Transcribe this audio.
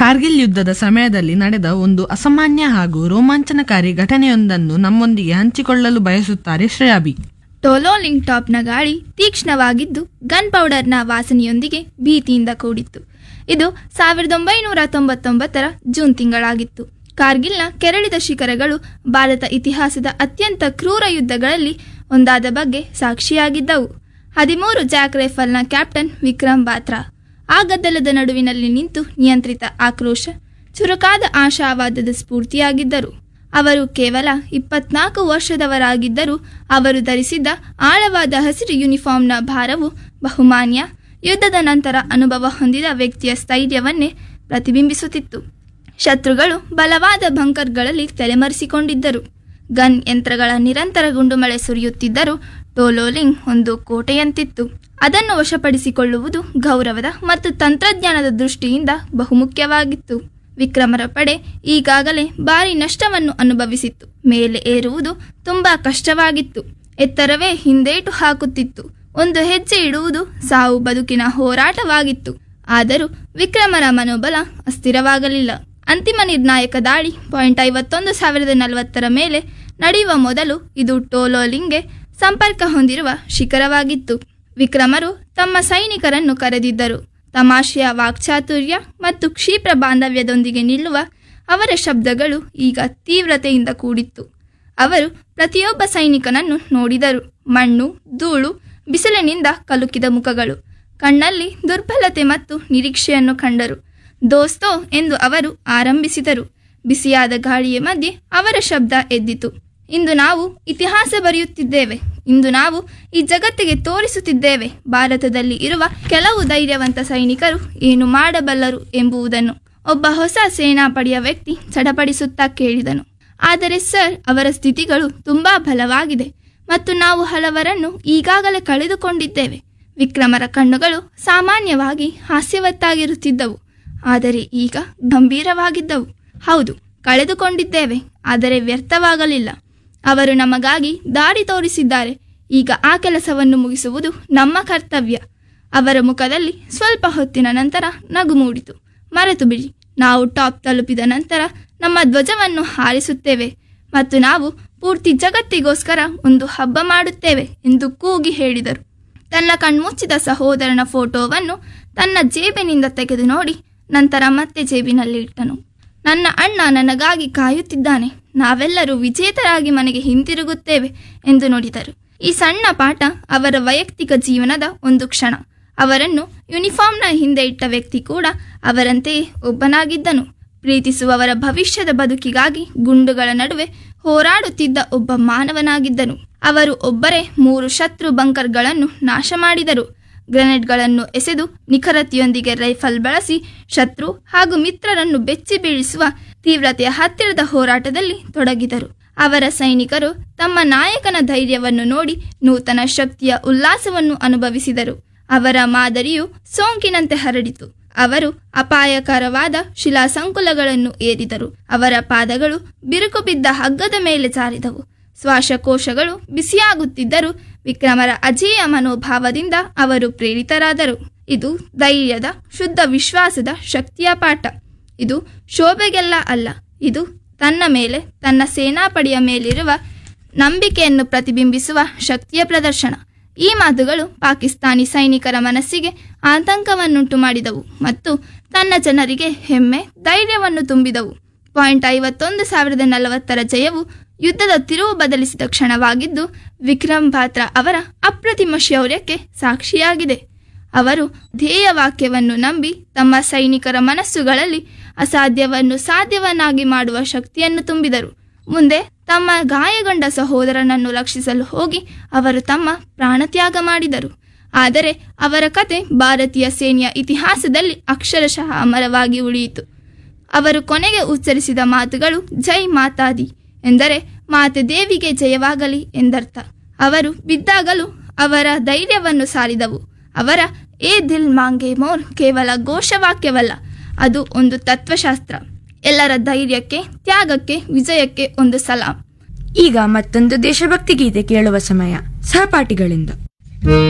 ಕಾರ್ಗಿಲ್ ಯುದ್ಧದ ಸಮಯದಲ್ಲಿ ನಡೆದ ಒಂದು ಅಸಾಮಾನ್ಯ ಹಾಗೂ ರೋಮಾಂಚನಕಾರಿ ಘಟನೆಯೊಂದನ್ನು ನಮ್ಮೊಂದಿಗೆ ಹಂಚಿಕೊಳ್ಳಲು ಬಯಸುತ್ತಾರೆ ಶ್ರೇಯಾಬಿ ಟೋಲೋಲಿಂಗ್ ಟಾಪ್ನ ಗಾಳಿ ತೀಕ್ಷ್ಣವಾಗಿದ್ದು ಗನ್ ಪೌಡರ್ನ ವಾಸನೆಯೊಂದಿಗೆ ಭೀತಿಯಿಂದ ಕೂಡಿತ್ತು ಇದು ಸಾವಿರದ ಒಂಬೈನೂರ ತೊಂಬತ್ತೊಂಬತ್ತರ ಜೂನ್ ತಿಂಗಳಾಗಿತ್ತು ಕಾರ್ಗಿಲ್ನ ಕೆರಳಿದ ಶಿಖರಗಳು ಭಾರತ ಇತಿಹಾಸದ ಅತ್ಯಂತ ಕ್ರೂರ ಯುದ್ಧಗಳಲ್ಲಿ ಒಂದಾದ ಬಗ್ಗೆ ಸಾಕ್ಷಿಯಾಗಿದ್ದವು ಹದಿಮೂರು ಜಾಕ್ ರೈಫಲ್ನ ಕ್ಯಾಪ್ಟನ್ ವಿಕ್ರಮ್ ಬಾತ್ರಾ ಆ ಗದ್ದಲದ ನಡುವಿನಲ್ಲಿ ನಿಂತು ನಿಯಂತ್ರಿತ ಆಕ್ರೋಶ ಚುರುಕಾದ ಆಶಾವಾದದ ಸ್ಫೂರ್ತಿಯಾಗಿದ್ದರು ಅವರು ಕೇವಲ ಇಪ್ಪತ್ನಾಲ್ಕು ವರ್ಷದವರಾಗಿದ್ದರೂ ಅವರು ಧರಿಸಿದ್ದ ಆಳವಾದ ಹಸಿರು ಯೂನಿಫಾರ್ಮ್ನ ಭಾರವು ಬಹುಮಾನ್ಯ ಯುದ್ಧದ ನಂತರ ಅನುಭವ ಹೊಂದಿದ ವ್ಯಕ್ತಿಯ ಸ್ಥೈರ್ಯವನ್ನೇ ಪ್ರತಿಬಿಂಬಿಸುತ್ತಿತ್ತು ಶತ್ರುಗಳು ಬಲವಾದ ಬಂಕರ್ಗಳಲ್ಲಿ ತಲೆಮರೆಸಿಕೊಂಡಿದ್ದರು ಗನ್ ಯಂತ್ರಗಳ ನಿರಂತರ ಗುಂಡುಮಳೆ ಸುರಿಯುತ್ತಿದ್ದರೂ ಟೋಲೋಲಿಂಗ್ ಒಂದು ಕೋಟೆಯಂತಿತ್ತು ಅದನ್ನು ವಶಪಡಿಸಿಕೊಳ್ಳುವುದು ಗೌರವದ ಮತ್ತು ತಂತ್ರಜ್ಞಾನದ ದೃಷ್ಟಿಯಿಂದ ಬಹುಮುಖ್ಯವಾಗಿತ್ತು ವಿಕ್ರಮರ ಪಡೆ ಈಗಾಗಲೇ ಭಾರಿ ನಷ್ಟವನ್ನು ಅನುಭವಿಸಿತ್ತು ಮೇಲೆ ಏರುವುದು ತುಂಬಾ ಕಷ್ಟವಾಗಿತ್ತು ಎತ್ತರವೇ ಹಿಂದೇಟು ಹಾಕುತ್ತಿತ್ತು ಒಂದು ಹೆಜ್ಜೆ ಇಡುವುದು ಸಾವು ಬದುಕಿನ ಹೋರಾಟವಾಗಿತ್ತು ಆದರೂ ವಿಕ್ರಮರ ಮನೋಬಲ ಅಸ್ಥಿರವಾಗಲಿಲ್ಲ ಅಂತಿಮ ನಿರ್ಣಾಯಕ ದಾಳಿ ಪಾಯಿಂಟ್ ಐವತ್ತೊಂದು ಸಾವಿರದ ನಲವತ್ತರ ಮೇಲೆ ನಡೆಯುವ ಮೊದಲು ಇದು ಟೋಲೋಲಿಂಗ್ಗೆ ಸಂಪರ್ಕ ಹೊಂದಿರುವ ಶಿಖರವಾಗಿತ್ತು ವಿಕ್ರಮರು ತಮ್ಮ ಸೈನಿಕರನ್ನು ಕರೆದಿದ್ದರು ತಮಾಷೆಯ ವಾಕ್ಚಾತುರ್ಯ ಮತ್ತು ಕ್ಷಿಪ್ರ ಬಾಂಧವ್ಯದೊಂದಿಗೆ ನಿಲ್ಲುವ ಅವರ ಶಬ್ದಗಳು ಈಗ ತೀವ್ರತೆಯಿಂದ ಕೂಡಿತ್ತು ಅವರು ಪ್ರತಿಯೊಬ್ಬ ಸೈನಿಕನನ್ನು ನೋಡಿದರು ಮಣ್ಣು ಧೂಳು ಬಿಸಿಲಿನಿಂದ ಕಲುಕಿದ ಮುಖಗಳು ಕಣ್ಣಲ್ಲಿ ದುರ್ಬಲತೆ ಮತ್ತು ನಿರೀಕ್ಷೆಯನ್ನು ಕಂಡರು ದೋಸ್ತೋ ಎಂದು ಅವರು ಆರಂಭಿಸಿದರು ಬಿಸಿಯಾದ ಗಾಳಿಯ ಮಧ್ಯೆ ಅವರ ಶಬ್ದ ಎದ್ದಿತು ಇಂದು ನಾವು ಇತಿಹಾಸ ಬರೆಯುತ್ತಿದ್ದೇವೆ ಇಂದು ನಾವು ಈ ಜಗತ್ತಿಗೆ ತೋರಿಸುತ್ತಿದ್ದೇವೆ ಭಾರತದಲ್ಲಿ ಇರುವ ಕೆಲವು ಧೈರ್ಯವಂತ ಸೈನಿಕರು ಏನು ಮಾಡಬಲ್ಲರು ಎಂಬುದನ್ನು ಒಬ್ಬ ಹೊಸ ಸೇನಾಪಡೆಯ ವ್ಯಕ್ತಿ ಚಡಪಡಿಸುತ್ತಾ ಕೇಳಿದನು ಆದರೆ ಸರ್ ಅವರ ಸ್ಥಿತಿಗಳು ತುಂಬಾ ಬಲವಾಗಿದೆ ಮತ್ತು ನಾವು ಹಲವರನ್ನು ಈಗಾಗಲೇ ಕಳೆದುಕೊಂಡಿದ್ದೇವೆ ವಿಕ್ರಮರ ಕಣ್ಣುಗಳು ಸಾಮಾನ್ಯವಾಗಿ ಹಾಸ್ಯವತ್ತಾಗಿರುತ್ತಿದ್ದವು ಆದರೆ ಈಗ ಗಂಭೀರವಾಗಿದ್ದವು ಹೌದು ಕಳೆದುಕೊಂಡಿದ್ದೇವೆ ಆದರೆ ವ್ಯರ್ಥವಾಗಲಿಲ್ಲ ಅವರು ನಮಗಾಗಿ ದಾರಿ ತೋರಿಸಿದ್ದಾರೆ ಈಗ ಆ ಕೆಲಸವನ್ನು ಮುಗಿಸುವುದು ನಮ್ಮ ಕರ್ತವ್ಯ ಅವರ ಮುಖದಲ್ಲಿ ಸ್ವಲ್ಪ ಹೊತ್ತಿನ ನಂತರ ನಗು ಮೂಡಿತು ಮರೆತು ಬಿಡಿ ನಾವು ಟಾಪ್ ತಲುಪಿದ ನಂತರ ನಮ್ಮ ಧ್ವಜವನ್ನು ಹಾರಿಸುತ್ತೇವೆ ಮತ್ತು ನಾವು ಪೂರ್ತಿ ಜಗತ್ತಿಗೋಸ್ಕರ ಒಂದು ಹಬ್ಬ ಮಾಡುತ್ತೇವೆ ಎಂದು ಕೂಗಿ ಹೇಳಿದರು ತನ್ನ ಕಣ್ಮುಚ್ಚಿದ ಸಹೋದರನ ಫೋಟೋವನ್ನು ತನ್ನ ಜೇಬಿನಿಂದ ತೆಗೆದು ನೋಡಿ ನಂತರ ಮತ್ತೆ ಜೇಬಿನಲ್ಲಿ ಇಟ್ಟನು ನನ್ನ ಅಣ್ಣ ನನಗಾಗಿ ಕಾಯುತ್ತಿದ್ದಾನೆ ನಾವೆಲ್ಲರೂ ವಿಜೇತರಾಗಿ ಮನೆಗೆ ಹಿಂತಿರುಗುತ್ತೇವೆ ಎಂದು ನುಡಿದರು ಈ ಸಣ್ಣ ಪಾಠ ಅವರ ವೈಯಕ್ತಿಕ ಜೀವನದ ಒಂದು ಕ್ಷಣ ಅವರನ್ನು ಯೂನಿಫಾರ್ಮ್ನ ಹಿಂದೆ ಇಟ್ಟ ವ್ಯಕ್ತಿ ಕೂಡ ಅವರಂತೆಯೇ ಒಬ್ಬನಾಗಿದ್ದನು ಪ್ರೀತಿಸುವವರ ಭವಿಷ್ಯದ ಬದುಕಿಗಾಗಿ ಗುಂಡುಗಳ ನಡುವೆ ಹೋರಾಡುತ್ತಿದ್ದ ಒಬ್ಬ ಮಾನವನಾಗಿದ್ದನು ಅವರು ಒಬ್ಬರೇ ಮೂರು ಶತ್ರು ಬಂಕರ್ಗಳನ್ನು ನಾಶ ಮಾಡಿದರು ಗ್ರೆನೇಡ್ಗಳನ್ನು ಎಸೆದು ನಿಖರತೆಯೊಂದಿಗೆ ರೈಫಲ್ ಬಳಸಿ ಶತ್ರು ಹಾಗೂ ಮಿತ್ರರನ್ನು ಬೆಚ್ಚಿ ಬೀಳಿಸುವ ತೀವ್ರತೆಯ ಹತ್ತಿರದ ಹೋರಾಟದಲ್ಲಿ ತೊಡಗಿದರು ಅವರ ಸೈನಿಕರು ತಮ್ಮ ನಾಯಕನ ಧೈರ್ಯವನ್ನು ನೋಡಿ ನೂತನ ಶಕ್ತಿಯ ಉಲ್ಲಾಸವನ್ನು ಅನುಭವಿಸಿದರು ಅವರ ಮಾದರಿಯು ಸೋಂಕಿನಂತೆ ಹರಡಿತು ಅವರು ಅಪಾಯಕರವಾದ ಶಿಲಾಸಂಕುಲಗಳನ್ನು ಏರಿದರು ಅವರ ಪಾದಗಳು ಬಿರುಕು ಬಿದ್ದ ಹಗ್ಗದ ಮೇಲೆ ಜಾರಿದವು ಶ್ವಾಸಕೋಶಗಳು ಬಿಸಿಯಾಗುತ್ತಿದ್ದರೂ ವಿಕ್ರಮರ ಅಜೇಯ ಮನೋಭಾವದಿಂದ ಅವರು ಪ್ರೇರಿತರಾದರು ಇದು ಧೈರ್ಯದ ಶುದ್ಧ ವಿಶ್ವಾಸದ ಶಕ್ತಿಯ ಪಾಠ ಇದು ಶೋಭೆಗೆಲ್ಲ ಅಲ್ಲ ಇದು ತನ್ನ ಮೇಲೆ ತನ್ನ ಸೇನಾಪಡೆಯ ಮೇಲಿರುವ ನಂಬಿಕೆಯನ್ನು ಪ್ರತಿಬಿಂಬಿಸುವ ಶಕ್ತಿಯ ಪ್ರದರ್ಶನ ಈ ಮಾತುಗಳು ಪಾಕಿಸ್ತಾನಿ ಸೈನಿಕರ ಮನಸ್ಸಿಗೆ ಆತಂಕವನ್ನುಂಟು ಮಾಡಿದವು ಮತ್ತು ತನ್ನ ಜನರಿಗೆ ಹೆಮ್ಮೆ ಧೈರ್ಯವನ್ನು ತುಂಬಿದವು ಪಾಯಿಂಟ್ ಐವತ್ತೊಂದು ಸಾವಿರದ ನಲವತ್ತರ ಜಯವು ಯುದ್ಧದ ತಿರುವು ಬದಲಿಸಿದ ಕ್ಷಣವಾಗಿದ್ದು ವಿಕ್ರಮ್ ಬಾತ್ರಾ ಅವರ ಅಪ್ರತಿಮ ಶೌರ್ಯಕ್ಕೆ ಸಾಕ್ಷಿಯಾಗಿದೆ ಅವರು ಧ್ಯೇಯ ವಾಕ್ಯವನ್ನು ನಂಬಿ ತಮ್ಮ ಸೈನಿಕರ ಮನಸ್ಸುಗಳಲ್ಲಿ ಅಸಾಧ್ಯವನ್ನು ಸಾಧ್ಯವನ್ನಾಗಿ ಮಾಡುವ ಶಕ್ತಿಯನ್ನು ತುಂಬಿದರು ಮುಂದೆ ತಮ್ಮ ಗಾಯಗೊಂಡ ಸಹೋದರನನ್ನು ರಕ್ಷಿಸಲು ಹೋಗಿ ಅವರು ತಮ್ಮ ಪ್ರಾಣತ್ಯಾಗ ಮಾಡಿದರು ಆದರೆ ಅವರ ಕತೆ ಭಾರತೀಯ ಸೇನೆಯ ಇತಿಹಾಸದಲ್ಲಿ ಅಕ್ಷರಶಃ ಅಮರವಾಗಿ ಉಳಿಯಿತು ಅವರು ಕೊನೆಗೆ ಉಚ್ಚರಿಸಿದ ಮಾತುಗಳು ಜೈ ಮಾತಾದಿ ಎಂದರೆ ಮಾತೆ ದೇವಿಗೆ ಜಯವಾಗಲಿ ಎಂದರ್ಥ ಅವರು ಬಿದ್ದಾಗಲೂ ಅವರ ಧೈರ್ಯವನ್ನು ಸಾರಿದವು ಅವರ ಏ ದಿಲ್ ಮಾಂಗೆ ಮೋರ್ ಕೇವಲ ಘೋಷವಾಕ್ಯವಲ್ಲ ಅದು ಒಂದು ತತ್ವಶಾಸ್ತ್ರ ಎಲ್ಲರ ಧೈರ್ಯಕ್ಕೆ ತ್ಯಾಗಕ್ಕೆ ವಿಜಯಕ್ಕೆ ಒಂದು ಸಲಾಂ ಈಗ ಮತ್ತೊಂದು ದೇಶಭಕ್ತಿ ಗೀತೆ ಕೇಳುವ ಸಮಯ ಸಹಪಾಠಿಗಳಿಂದ